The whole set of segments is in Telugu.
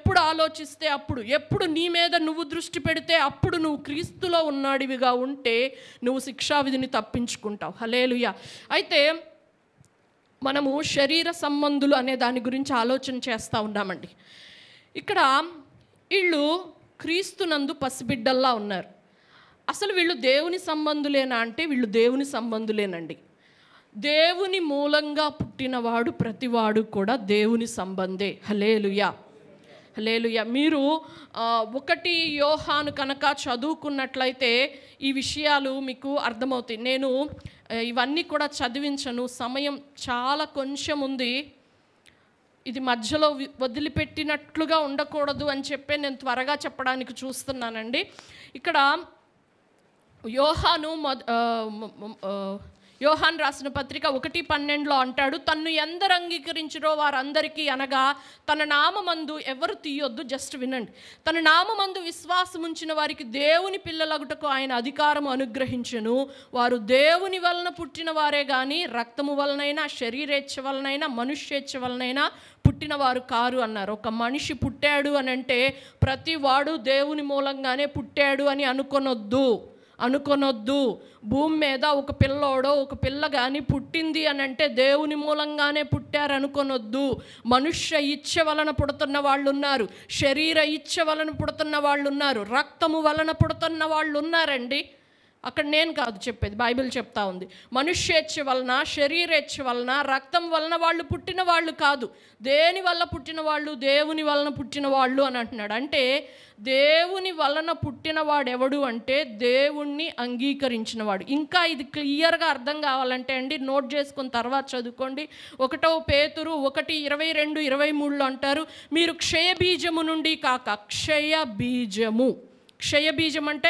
ఎప్పుడు ఆలోచిస్తే అప్పుడు ఎప్పుడు నీ మీద నువ్వు దృష్టి పెడితే అప్పుడు నువ్వు క్రీస్తులో ఉన్నాడివిగా ఉంటే నువ్వు శిక్షావిధిని తప్పించుకుంటావు హలేలుయ అయితే మనము శరీర సంబంధులు అనే దాని గురించి ఆలోచన చేస్తూ ఉన్నామండి ఇక్కడ వీళ్ళు క్రీస్తునందు పసిబిడ్డల్లా ఉన్నారు అసలు వీళ్ళు దేవుని సంబంధులేనా అంటే వీళ్ళు దేవుని సంబంధులేనండి దేవుని మూలంగా పుట్టినవాడు ప్రతివాడు కూడా దేవుని సంబంధే హలేలుయా హలేలుయ మీరు ఆ, ఒకటి యోహాను కనుక చదువుకున్నట్లయితే ఈ విషయాలు మీకు అర్థమవుతాయి నేను ఆ, ఇవన్నీ కూడా చదివించను సమయం చాలా కొంచెం ఉంది ఇది మధ్యలో వి- వదిలిపెట్టినట్లుగా ఉండకూడదు అని చెప్పి నేను త్వరగా చెప్పడానికి చూస్తున్నానండి ఇక్కడ యోహాను మొద ఆ, మ- మ- ఆ, యోహాన్ రాసిన పత్రిక ఒకటి పన్నెండులో అంటాడు తన్ను ఎందరు అంగీకరించిరో వారందరికీ అనగా తన నామమందు ఎవరు తీయొద్దు జస్ట్ వినండి తన నామమందు విశ్వాసం ఉంచిన వారికి దేవుని పిల్లలగుటకు ఆయన అధికారం అనుగ్రహించెను వారు దేవుని వలన పుట్టిన వారే కానీ రక్తము వలనైనా శరీరేచ్ఛ వలనైనా మనుష్యేచ్ఛ వలనైనా పుట్టినవారు కారు అన్నారు ఒక మనిషి పుట్టాడు అని అంటే ప్రతి వాడు దేవుని మూలంగానే పుట్టాడు అని అనుకొనొద్దు అనుకొనొద్దు భూమి మీద ఒక పిల్లోడో ఒక పిల్ల కానీ పుట్టింది అని అంటే దేవుని మూలంగానే పుట్టారు అనుకొనొద్దు మనుష్య ఇచ్చ వలన పుడుతున్న వాళ్ళు ఉన్నారు శరీర ఇచ్చ వలన పుడుతున్న వాళ్ళు ఉన్నారు రక్తము వలన పుడుతున్న వాళ్ళు ఉన్నారండి అక్కడ నేను కాదు చెప్పేది బైబిల్ చెప్తా ఉంది మనుష్యేచ్ఛ వలన శరీరేచ్ఛ వలన రక్తం వలన వాళ్ళు పుట్టిన వాళ్ళు కాదు దేని వల్ల పుట్టిన వాళ్ళు దేవుని వలన పుట్టిన వాళ్ళు అని అంటున్నాడు అంటే దేవుని వలన పుట్టిన వాడెవడు అంటే దేవుణ్ణి అంగీకరించిన వాడు ఇంకా ఇది క్లియర్గా అర్థం కావాలంటే అండి నోట్ చేసుకున్న తర్వాత చదువుకోండి ఒకటో పేతురు ఒకటి ఇరవై రెండు ఇరవై మూడులో అంటారు మీరు క్షయ బీజము నుండి కాక క్షయ బీజము క్షయ బీజం అంటే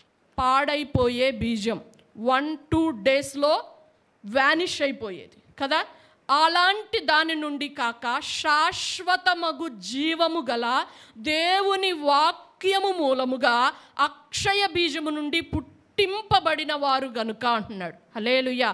పాడైపోయే బీజం వన్ టూ డేస్లో వ్యానిష్ అయిపోయేది కదా అలాంటి దాని నుండి కాక శాశ్వతమగు జీవము గల దేవుని వాక్యము మూలముగా అక్షయ బీజము నుండి పుట్టింపబడిన వారు గనుక అంటున్నాడు హలేలుయా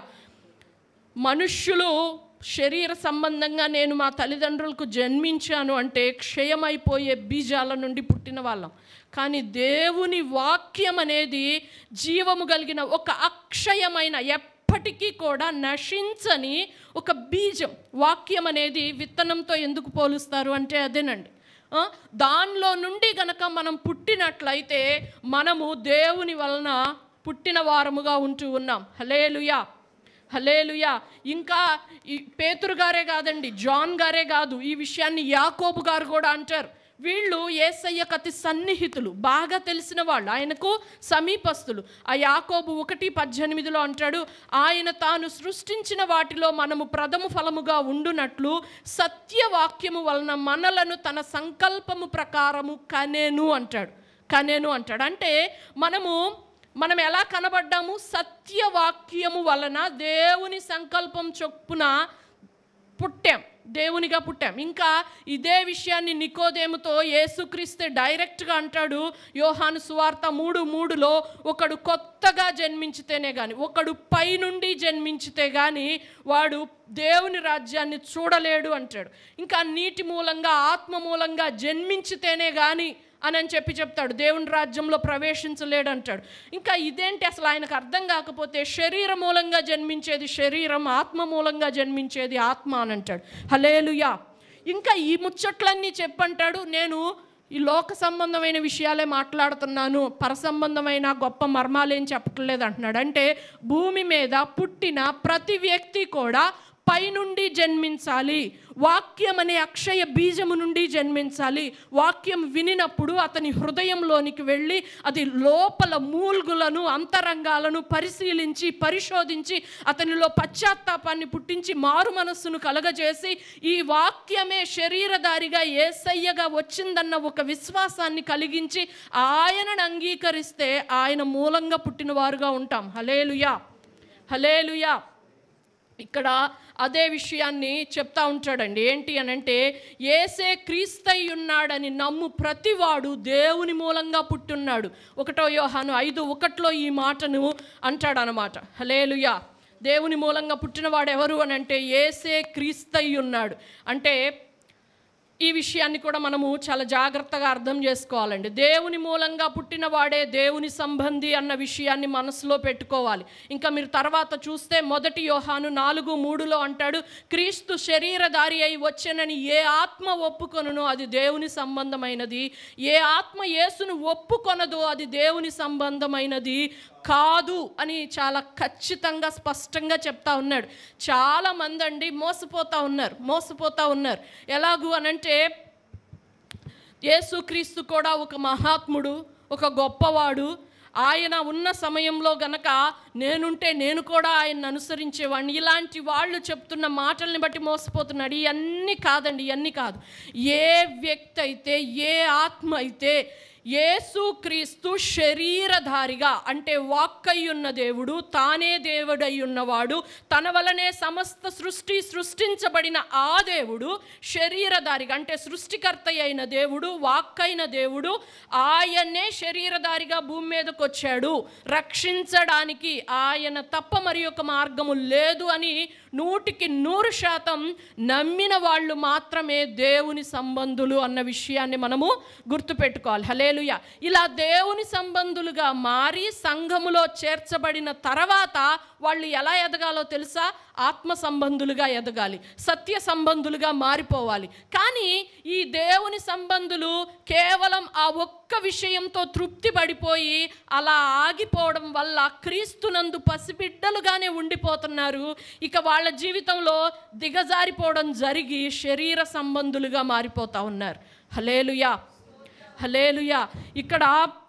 మనుష్యులు శరీర సంబంధంగా నేను మా తల్లిదండ్రులకు జన్మించాను అంటే క్షయమైపోయే బీజాల నుండి పుట్టిన వాళ్ళం కానీ దేవుని వాక్యం అనేది జీవము కలిగిన ఒక అక్షయమైన ఎప్పటికీ కూడా నశించని ఒక బీజం వాక్యం అనేది విత్తనంతో ఎందుకు పోలుస్తారు అంటే అదేనండి ఆ, దానిలో నుండి గనక మనం పుట్టినట్లయితే మనము దేవుని వలన పుట్టిన వారముగా ఉంటూ ఉన్నాం హలేలుయా హలేలుయా ఇంకా ఈ పేతురు గారే కాదండి జాన్ గారే కాదు ఈ విషయాన్ని యాకోబు గారు కూడా అంటారు వీళ్ళు ఏసయ్యకు అతి సన్నిహితులు బాగా తెలిసిన వాళ్ళు ఆయనకు సమీపస్తులు ఆ యాకోబు ఒకటి పద్దెనిమిదిలో అంటాడు ఆయన తాను సృష్టించిన వాటిలో మనము ప్రథమ ఫలముగా ఉండునట్లు సత్యవాక్యము వలన మనలను తన సంకల్పము ప్రకారము కనేను అంటాడు కనేను అంటాడు అంటే మనము మనం ఎలా కనబడ్డాము సత్యవాక్యము వలన దేవుని సంకల్పం చొప్పున పుట్టాం దేవునిగా పుట్టాం ఇంకా ఇదే విషయాన్ని నికోదేముతో యేసుక్రీస్తే డైరెక్ట్గా అంటాడు యోహాను సువార్త మూడు మూడులో ఒకడు కొత్తగా జన్మించితేనే కానీ ఒకడు పైనుండి జన్మించితే కానీ వాడు దేవుని రాజ్యాన్ని చూడలేడు అంటాడు ఇంకా నీటి మూలంగా ఆత్మ మూలంగా జన్మించితేనే కానీ అని అని చెప్పి చెప్తాడు దేవుని రాజ్యంలో ప్రవేశించలేడు అంటాడు ఇంకా ఇదేంటి అసలు ఆయనకు అర్థం కాకపోతే శరీర మూలంగా జన్మించేది శరీరం ఆత్మ మూలంగా జన్మించేది ఆత్మ అని అంటాడు హలేలుయా ఇంకా ఈ ముచ్చట్లన్నీ చెప్పంటాడు నేను ఈ లోక సంబంధమైన విషయాలే మాట్లాడుతున్నాను పరసంబంధమైన గొప్ప మర్మాలేం చెప్పట్లేదు అంటున్నాడు అంటే భూమి మీద పుట్టిన ప్రతి వ్యక్తి కూడా పైనుండి జన్మించాలి వాక్యం అనే అక్షయ బీజము నుండి జన్మించాలి వాక్యం వినినప్పుడు అతని హృదయంలోనికి వెళ్ళి అది లోపల మూల్గులను అంతరంగాలను పరిశీలించి పరిశోధించి అతనిలో పశ్చాత్తాపాన్ని పుట్టించి మారు మనస్సును కలగజేసి ఈ వాక్యమే శరీరధారిగా ఏసయ్యగా వచ్చిందన్న ఒక విశ్వాసాన్ని కలిగించి ఆయనను అంగీకరిస్తే ఆయన మూలంగా పుట్టినవారుగా ఉంటాం హలేలుయా హలేలుయా ఇక్కడ అదే విషయాన్ని చెప్తా ఉంటాడండి ఏంటి అని అంటే ఏసే క్రీస్తై ఉన్నాడని నమ్ము ప్రతివాడు దేవుని మూలంగా పుట్టున్నాడు ఒకటో యోహాను ఐదు ఒకటిలో ఈ మాటను అంటాడనమాట హలేలుయా దేవుని మూలంగా పుట్టినవాడు ఎవరు అని అంటే ఏసే క్రీస్తై ఉన్నాడు అంటే ఈ విషయాన్ని కూడా మనము చాలా జాగ్రత్తగా అర్థం చేసుకోవాలండి దేవుని మూలంగా పుట్టినవాడే దేవుని సంబంధి అన్న విషయాన్ని మనసులో పెట్టుకోవాలి ఇంకా మీరు తర్వాత చూస్తే మొదటి యోహాను నాలుగు మూడులో అంటాడు క్రీస్తు శరీరధారి అయి వచ్చెనని ఏ ఆత్మ ఒప్పుకొనునో అది దేవుని సంబంధమైనది ఏ ఆత్మ యేసును ఒప్పుకొనదో అది దేవుని సంబంధమైనది కాదు అని చాలా ఖచ్చితంగా స్పష్టంగా చెప్తా ఉన్నాడు చాలా మంది అండి మోసపోతా ఉన్నారు మోసపోతా ఉన్నారు ఎలాగూ అనంటే యేసుక్రీస్తు కూడా ఒక మహాత్ముడు ఒక గొప్పవాడు ఆయన ఉన్న సమయంలో గనక నేనుంటే నేను కూడా ఆయన్ని అనుసరించేవాడిని ఇలాంటి వాళ్ళు చెప్తున్న మాటల్ని బట్టి మోసపోతున్నాడు ఇవన్నీ కాదండి ఇవన్నీ కాదు ఏ వ్యక్తి అయితే ఏ ఆత్మ అయితే యేసుక్రీస్తు శరీరధారిగా అంటే వాక్కై ఉన్న దేవుడు తానే దేవుడై ఉన్నవాడు తన వలనే సమస్త సృష్టి సృష్టించబడిన ఆ దేవుడు శరీరధారిగా అంటే సృష్టికర్త అయిన దేవుడు వాక్కైన దేవుడు ఆయన్నే శరీరధారిగా భూమి మీదకి వచ్చాడు రక్షించడానికి ఆయన తప్ప మరి ఒక మార్గము లేదు అని నూటికి నూరు శాతం నమ్మిన వాళ్ళు మాత్రమే దేవుని సంబంధులు అన్న విషయాన్ని మనము గుర్తుపెట్టుకోవాలి హలేలుయ ఇలా దేవుని సంబంధులుగా మారి సంఘములో చేర్చబడిన తర్వాత వాళ్ళు ఎలా ఎదగాలో తెలుసా ఆత్మ సంబంధులుగా ఎదగాలి సత్య సంబంధులుగా మారిపోవాలి కానీ ఈ దేవుని సంబంధులు కేవలం ఆ ఒక్క విషయంతో తృప్తి పడిపోయి అలా ఆగిపోవడం వల్ల క్రీస్తునందు పసిబిడ్డలుగానే ఉండిపోతున్నారు ఇక వాళ్ళ జీవితంలో దిగజారిపోవడం జరిగి శరీర సంబంధులుగా మారిపోతా ఉన్నారు హలేలుయా హలేలుయా ఇక్కడ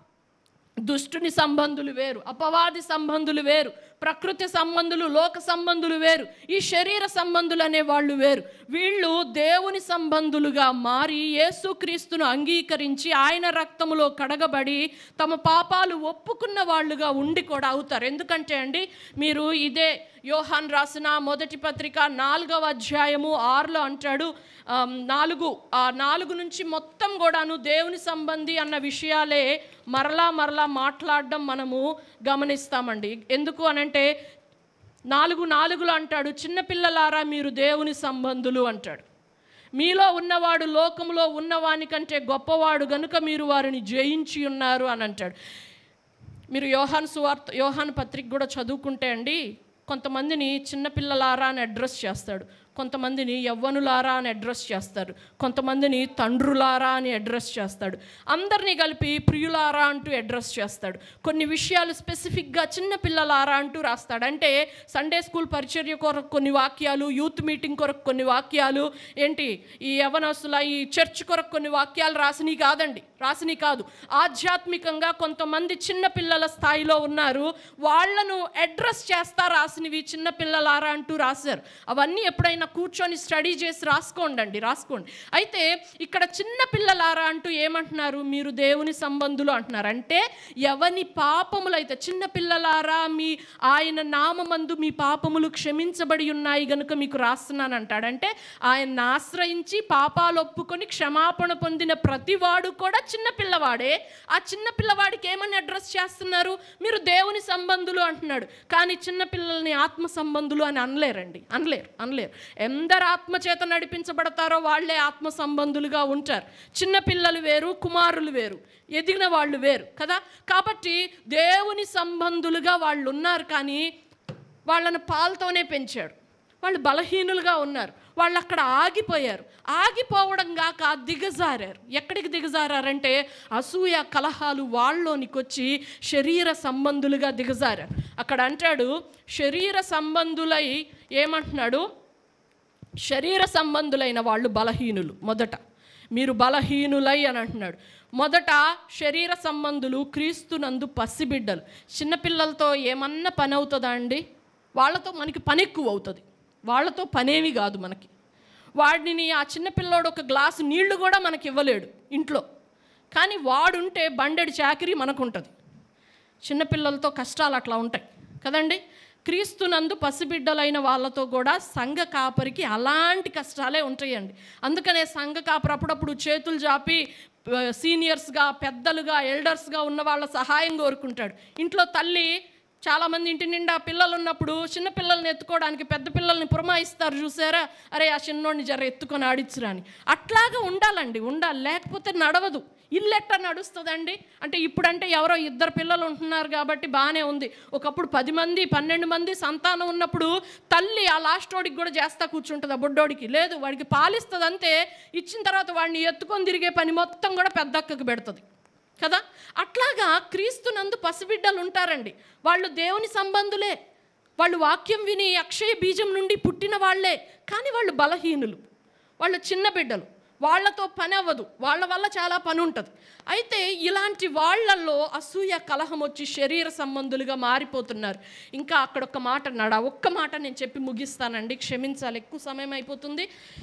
దుష్టుని సంబంధులు వేరు అపవాది సంబంధులు వేరు ప్రకృతి సంబంధులు లోక సంబంధులు వేరు ఈ శరీర సంబంధులు అనే వాళ్ళు వేరు వీళ్ళు దేవుని సంబంధులుగా మారి యేసుక్రీస్తును అంగీకరించి ఆయన రక్తములో కడగబడి తమ పాపాలు ఒప్పుకున్న వాళ్ళుగా ఉండి కూడా అవుతారు ఎందుకంటే అండి మీరు ఇదే యోహాన్ రాసిన మొదటి పత్రిక నాలుగవ అధ్యాయము ఆరులో అంటాడు ఆమ్, నాలుగు ఆ నాలుగు నుంచి మొత్తం కూడాను దేవుని సంబంధి అన్న విషయాలే మరలా మరలా మాట్లాడడం మనము గమనిస్తామండి ఎందుకు అనంటే నాలుగు నాలుగులో అంటాడు చిన్నపిల్లలారా మీరు దేవుని సంబంధులు అంటాడు మీలో ఉన్నవాడు లోకంలో ఉన్నవాని కంటే గొప్పవాడు గనుక మీరు వారిని జయించి ఉన్నారు అని అంటాడు మీరు యోహాన్ సువార్త యోహాన్ పత్రిక కూడా చదువుకుంటే అండి కొంతమందిని చిన్నపిల్లలారా అని అడ్రస్ చేస్తాడు కొంతమందిని యవ్వనులారా అని అడ్రస్ చేస్తాడు కొంతమందిని తండ్రులారా అని అడ్రస్ చేస్తాడు అందరినీ కలిపి ప్రియులారా అంటూ అడ్రస్ చేస్తాడు కొన్ని విషయాలు స్పెసిఫిక్గా చిన్న పిల్లలారా అంటూ రాస్తాడు అంటే సండే స్కూల్ పరిచర్య కొరకు కొన్ని వాక్యాలు యూత్ మీటింగ్ కొరకు కొన్ని వాక్యాలు ఏంటి ఈ యవనస్తుల ఈ చర్చ్ కొరకు కొన్ని వాక్యాలు రాసినవి కాదండి రాసినవి కాదు ఆధ్యాత్మికంగా కొంతమంది చిన్న పిల్లల స్థాయిలో ఉన్నారు వాళ్ళను అడ్రస్ చేస్తా రాసినవి చిన్న పిల్లలారా అంటూ రాశారు అవన్నీ ఎప్పుడైనా కూర్చొని స్టడీ చేసి రాసుకోండి రాసుకోండి అయితే ఇక్కడ చిన్న పిల్లలారా అంటూ ఏమంటున్నారు మీరు దేవుని సంబంధులు అంటున్నారు అంటే ఎవని పాపములైతే చిన్న పిల్లలారా మీ ఆయన నామమందు మీ పాపములు క్షమించబడి ఉన్నాయి గనుక మీకు రాస్తున్నాను అంటాడంటే ఆయన్ని ఆశ్రయించి పాపాలు ఒప్పుకొని క్షమాపణ పొందిన ప్రతివాడు కూడా చిన్న పిల్లవాడే ఆ చిన్న పిల్లవాడికి ఏమని అడ్రస్ చేస్తున్నారు మీరు దేవుని సంబంధులు అంటున్నాడు కానీ చిన్న పిల్లల్ని ఆత్మ సంబంధులు అని అనలేరండి అనలేరు అనలేరు ఎందరు ఆత్మ చేత నడిపించబడతారో వాళ్ళే ఆత్మ సంబంధులుగా ఉంటారు చిన్న పిల్లలు వేరు కుమారులు వేరు ఎదిగిన వాళ్ళు వేరు కదా కాబట్టి దేవుని సంబంధులుగా వాళ్ళు ఉన్నారు కానీ వాళ్ళను పాలతోనే పెంచాడు వాళ్ళు బలహీనులుగా ఉన్నారు వాళ్ళు అక్కడ ఆగిపోయారు ఆగిపోవడం కాక దిగజారారు ఎక్కడికి దిగజారారంటే అసూయ కలహాలు వాళ్ళలోనికి వచ్చి శరీర సంబంధులుగా దిగజారారు అక్కడ అంటాడు శరీర సంబంధులై ఏమంటున్నాడు శరీర సంబంధులైన వాళ్ళు బలహీనులు మొదట మీరు బలహీనులై అని అంటున్నాడు మొదట శరీర సంబంధులు క్రీస్తునందు పసిబిడ్డలు చిన్నపిల్లలతో ఏమన్నా పని అవుతుందా అండి వాళ్ళతో మనకి పని ఎక్కువ అవుతుంది వాళ్ళతో పనేమి కాదు మనకి వాడిని ఆ చిన్నపిల్లోడు ఒక గ్లాసు నీళ్లు కూడా మనకి ఇవ్వలేడు ఇంట్లో కానీ వాడుంటే బండెడి చాకరీ మనకుంటుంది చిన్నపిల్లలతో కష్టాలు అట్లా ఉంటాయి కదండి క్రీస్తునందు పసిబిడ్డలైన వాళ్ళతో కూడా సంఘ కాపరికి అలాంటి కష్టాలే ఉంటాయండి అందుకనే సంఘ కాపరి అప్పుడప్పుడు చేతులు జాపి ఆ, సీనియర్స్గా పెద్దలుగా ఎల్డర్స్గా ఉన్న వాళ్ళ సహాయం కోరుకుంటాడు ఇంట్లో తల్లి చాలామంది ఇంటి నిండా పిల్లలు ఉన్నప్పుడు చిన్న పిల్లల్ని ఎత్తుకోవడానికి పెద్ద పిల్లల్ని పురమాయిస్తారు చూసారా అరే ఆ చిన్నోడిని జర ఎత్తుకొని ఆడిచ్చురా అని అట్లాగా ఉండాలండి ఉండాలి లేకపోతే నడవదు ఇల్లు ఎట్టా నడుస్తుందండి అంటే ఇప్పుడంటే ఎవరో ఇద్దరు పిల్లలు ఉంటున్నారు కాబట్టి బాగానే ఉంది ఒకప్పుడు పది మంది పన్నెండు మంది సంతానం ఉన్నప్పుడు తల్లి ఆ లాస్ట్ వాడికి కూడా చేస్తా కూర్చుంటుంది ఆ బుడ్డోడికి లేదు వాడికి పాలిస్తుంది అంతే ఇచ్చిన తర్వాత వాడిని ఎత్తుకొని తిరిగే పని మొత్తం కూడా పెద్దక్కకి పెడుతుంది కదా అట్లాగా క్రీస్తునందు పసిబిడ్డలు ఉంటారండి వాళ్ళు దేవుని సంబంధులే వాళ్ళు వాక్యం విని అక్షయ బీజం నుండి పుట్టిన వాళ్ళే కానీ వాళ్ళు బలహీనులు వాళ్ళు చిన్న బిడ్డలు వాళ్ళతో పని అవ్వదు వాళ్ళ వల్ల చాలా పని ఉంటుంది అయితే ఇలాంటి వాళ్ళల్లో అసూయ కలహం వచ్చి శరీర సంబంధులుగా మారిపోతున్నారు ఇంకా అక్కడ ఒక మాట అన్నాడు ఆ ఒక్క మాట నేను చెప్పి ముగిస్తానండి క్షమించాలి ఎక్కువ సమయం అయిపోతుంది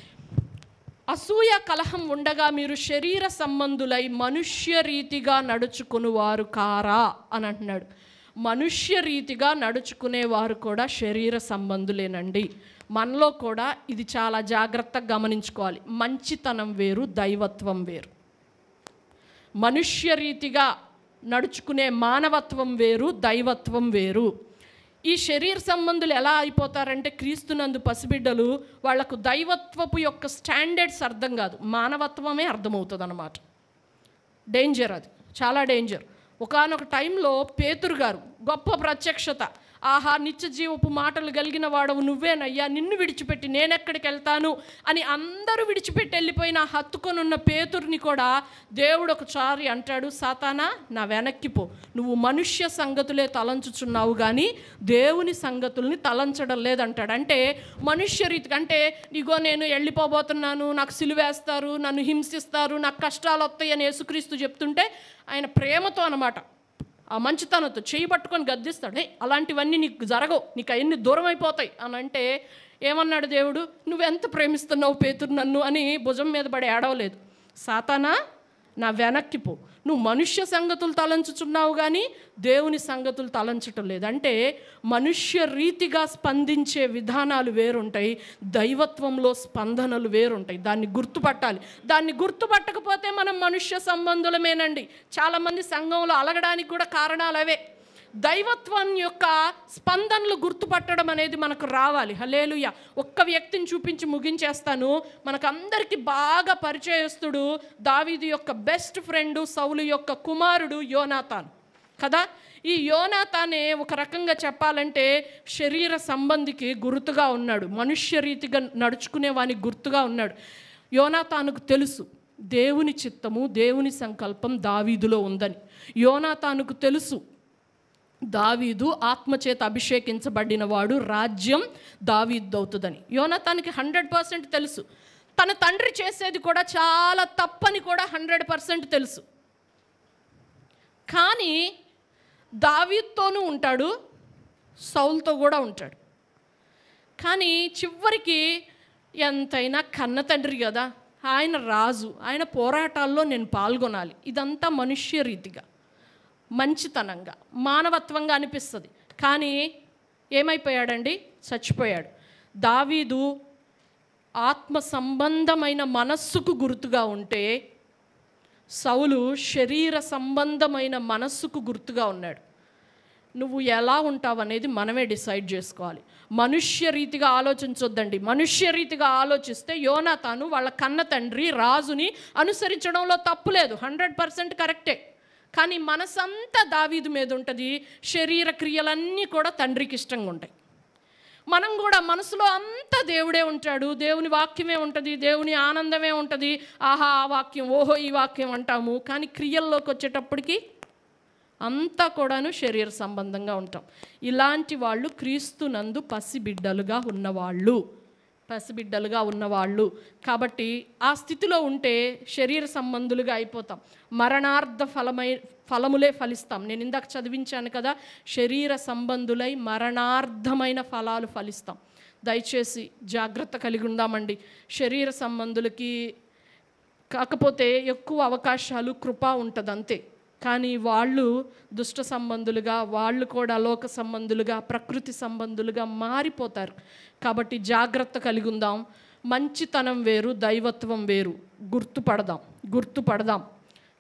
అసూయ కలహం ఉండగా మీరు శరీర సంబంధులై మనుష్య రీతిగా నడుచుకునేవారు కారా అని అంటున్నాడు మనుష్య రీతిగా నడుచుకునేవారు కూడా శరీర సంబంధులేనండి మనలో కూడా ఇది చాలా జాగ్రత్తగా గమనించుకోవాలి మంచితనం వేరు దైవత్వం వేరు మనుష్య రీతిగా నడుచుకునే మానవత్వం వేరు దైవత్వం వేరు ఈ శరీర సంబంధులు ఎలా అయిపోతారంటే క్రీస్తునందు పసిబిడ్డలు వాళ్లకు దైవత్వపు యొక్క స్టాండర్డ్స్ అర్థం కాదు మానవత్వమే అర్థమవుతుంది అనమాట డేంజర్ అది చాలా డేంజర్ ఒకానొక టైంలో పేతురు గారు గొప్ప ప్రత్యక్షత ఆహా నిత్య జీవపు మాటలు కలిగిన వాడవు నువ్వేనయ్యా నిన్ను విడిచిపెట్టి నేనెక్కడికి వెళ్తాను అని అందరూ విడిచిపెట్టి వెళ్ళిపోయిన ఆ హత్తుకొని ఉన్న పేతుర్ని కూడా దేవుడు ఒకసారి అంటాడు సాతానా నా వెనక్కి పో నువ్వు మనుష్య సంగతులే తలంచుచున్నావు కానీ దేవుని సంగతుల్ని తలంచడం లేదంటాడు అంటే మనుష్య రీతిగా అంటే ఇగో నేను వెళ్ళిపోబోతున్నాను నాకు సిలువేస్తారు నన్ను హింసిస్తారు నాకు కష్టాలు వస్తాయని యేసుక్రీస్తు చెప్తుంటే ఆయన ప్రేమతో అనమాట ఆ మంచితనంతో చేయి పట్టుకొని గద్దిస్తాడు "హే, అలాంటివన్నీ నీకు జరగవు నీకు అవన్నీ దూరం అయిపోతాయి అని అంటే ఏమన్నాడు దేవుడు నువ్వెంత ప్రేమిస్తున్నావు పేతురు నన్ను అని భుజం మీద పడి ఏడవలేదు సాతానా నా వెనక్కి పో నువ్వు మనుష్య సంగతులు తలంచుచున్నావు కానీ దేవుని సంగతులు తలంచటం లేదు అంటే మనుష్య రీతిగా స్పందించే విధానాలు వేరుంటాయి దైవత్వంలో స్పందనలు వేరుంటాయి దాన్ని గుర్తుపట్టాలి దాన్ని గుర్తుపట్టకపోతే మనం మనుష్య సంబంధులమేనండి చాలామంది సంఘంలో అలగడానికి కూడా కారణాలు అవే దైవత్వం యొక్క స్పందనలు గుర్తుపట్టడం అనేది మనకు రావాలి హలేలుయ ఒక్క వ్యక్తిని చూపించి ముగించేస్తాను మనకు అందరికీ బాగా పరిచయస్తుడు దావీదు యొక్క బెస్ట్ ఫ్రెండు సౌలు యొక్క కుమారుడు యోనాతాన్ కదా ఈ యోనాతానే ఒక రకంగా చెప్పాలంటే శరీర సంబంధికి గుర్తుగా ఉన్నాడు మనుష్య రీతిగా నడుచుకునే వానికి గుర్తుగా ఉన్నాడు యోనాతానుకు తెలుసు దేవుని చిత్తము దేవుని సంకల్పం దావీదులో ఉందని యోనాతానుకు తెలుసు దావీదు ఆత్మచేత అభిషేకించబడిన వాడు రాజ్యం దావీద్దవుతుందని యోనతానికి హండ్రెడ్ పర్సెంట్ తెలుసు తన తండ్రి చేసేది కూడా చాలా తప్పని కూడా హండ్రెడ్ పర్సెంట్ తెలుసు కానీ దావీద్తోనూ ఉంటాడు సౌల్తో కూడా ఉంటాడు కానీ చివరికి ఎంతైనా కన్న తండ్రి కదా ఆయన రాజు ఆయన పోరాటాల్లో నేను పాల్గొనాలి ఇదంతా మనుష్య రీతిగా మంచితనంగా మానవత్వంగా అనిపిస్తుంది కానీ ఏమైపోయాడండి చచ్చిపోయాడు దావీదు ఆత్మ సంబంధమైన మనస్సుకు గుర్తుగా ఉంటే సౌలు శరీర సంబంధమైన మనస్సుకు గుర్తుగా ఉన్నాడు నువ్వు ఎలా ఉంటావు అనేది మనమే డిసైడ్ చేసుకోవాలి మనుష్య రీతిగా ఆలోచించొద్దండి మనుష్య రీతిగా ఆలోచిస్తే యోనాతాను వాళ్ళ కన్న తండ్రి రాజుని అనుసరించడంలో తప్పు లేదు హండ్రెడ్ పర్సెంట్ కరెక్టే కానీ మనసంతా దావీదు మీద ఉంటుంది శరీర క్రియలన్నీ కూడా తండ్రికి ఇష్టంగా ఉంటాయి మనం కూడా మనసులో అంతా దేవుడే ఉంటాడు దేవుని వాక్యమే ఉంటుంది దేవుని ఆనందమే ఉంటుంది ఆహా ఆ వాక్యం ఓహో ఈ వాక్యం అంటాము కానీ క్రియల్లోకి వచ్చేటప్పటికి అంతా కూడాను శరీర సంబంధంగా ఉంటాం ఇలాంటి వాళ్ళు క్రీస్తునందు పసిబిడ్డలుగా ఉన్నవాళ్ళు పసిబిడ్డలుగా ఉన్నవాళ్ళు కాబట్టి ఆ స్థితిలో ఉంటే శరీర సంబంధులుగా అయిపోతాం మరణార్థ ఫలమై ఫలములే ఫలిస్తాం నేను ఇందాక చదివించాను కదా శరీర సంబంధులై మరణార్థమైన ఫలాలు ఫలిస్తాం దయచేసి జాగ్రత్త కలిగి ఉందామండి శరీర సంబంధులకి కాకపోతే ఎక్కువ అవకాశాలు కృప ఉంటుంది అంతే కానీ వాళ్ళు దుష్ట సంబంధులుగా వాళ్ళు కూడా లోక సంబంధులుగా ప్రకృతి సంబంధులుగా మారిపోతారు కాబట్టి జాగ్రత్త కలిగి ఉందాం మంచితనం వేరు దైవత్వం వేరు గుర్తుపడదాం గుర్తుపడదాం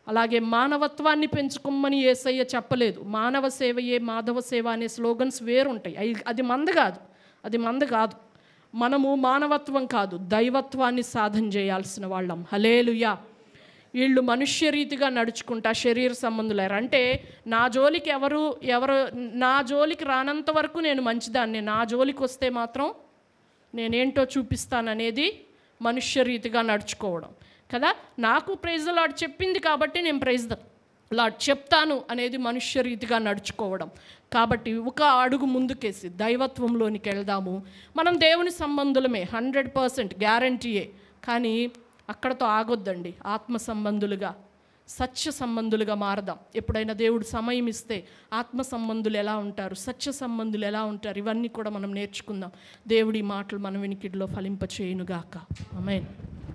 అలాగే మానవత్వాన్ని పెంచుకోమని ఏసయ్య చెప్పలేదు మానవ సేవయే మాధవ సేవ అనే స్లోగన్స్ వేరుంటాయి అయి- అది మంద కాదు అది మంద కాదు మనము మానవత్వం కాదు దైవత్వాన్ని సాధన చేయాల్సిన వాళ్ళం హలేలుయా వీళ్ళు మనుష్య రీతిగా నడుచుకుంటా శరీర సంబంధులారు అంటే నా జోలికి ఎవరు ఎవరు నా జోలికి రానంత వరకు నేను మంచిదాన్ని నా జోలికి వస్తే మాత్రం నేనేంటో చూపిస్తాననేది మనుష్య రీతిగా నడుచుకోవడం కదా నాకు ప్రైజ్ లాడ్ చెప్పింది కాబట్టి నేను ప్రైజ్ లాడ్ చెప్తాను అనేది మనుష్య రీతిగా నడుచుకోవడం కాబట్టి ఒక అడుగు ముందుకేసి దైవత్వంలోనికి వెళ్దాము మనం దేవుని సంబంధులమే హండ్రెడ్ పర్సెంట్ గ్యారంటీయే కానీ అక్కడతో ఆగొద్దండి ఆత్మ సంబంధులుగా సత్య సంబంధులుగా మారదాం ఎప్పుడైనా దేవుడు సమయం ఇస్తే ఆత్మ సంబంధులు ఎలా ఉంటారు సత్య సంబంధులు ఎలా ఉంటారు ఇవన్నీ కూడా మనం నేర్చుకుందాం దేవుడి మాటలు మన వినికిడిలో ఫలింపచేయునుగాక ఆమేన్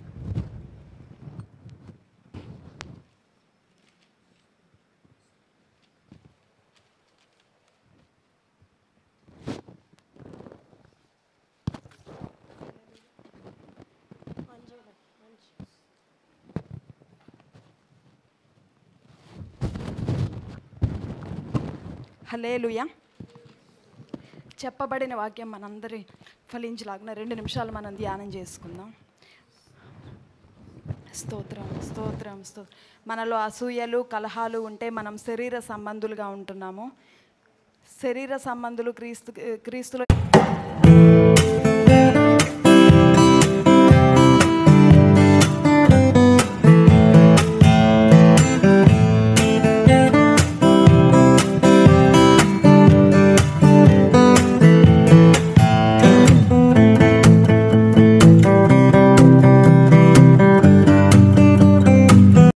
హలేలుయ చెప్పబడిన వాక్యం మనందరి ఫలించలాగిన రెండు నిమిషాలు మనం ధ్యానం చేసుకుందాం స్తోత్రం స్తోత్రం స్తోత్రం మనలో అసూయలు కలహాలు ఉంటే మనం శరీర సంబంధులుగా ఉంటున్నాము శరీర సంబంధులు క్రీస్తు క్రీస్తులో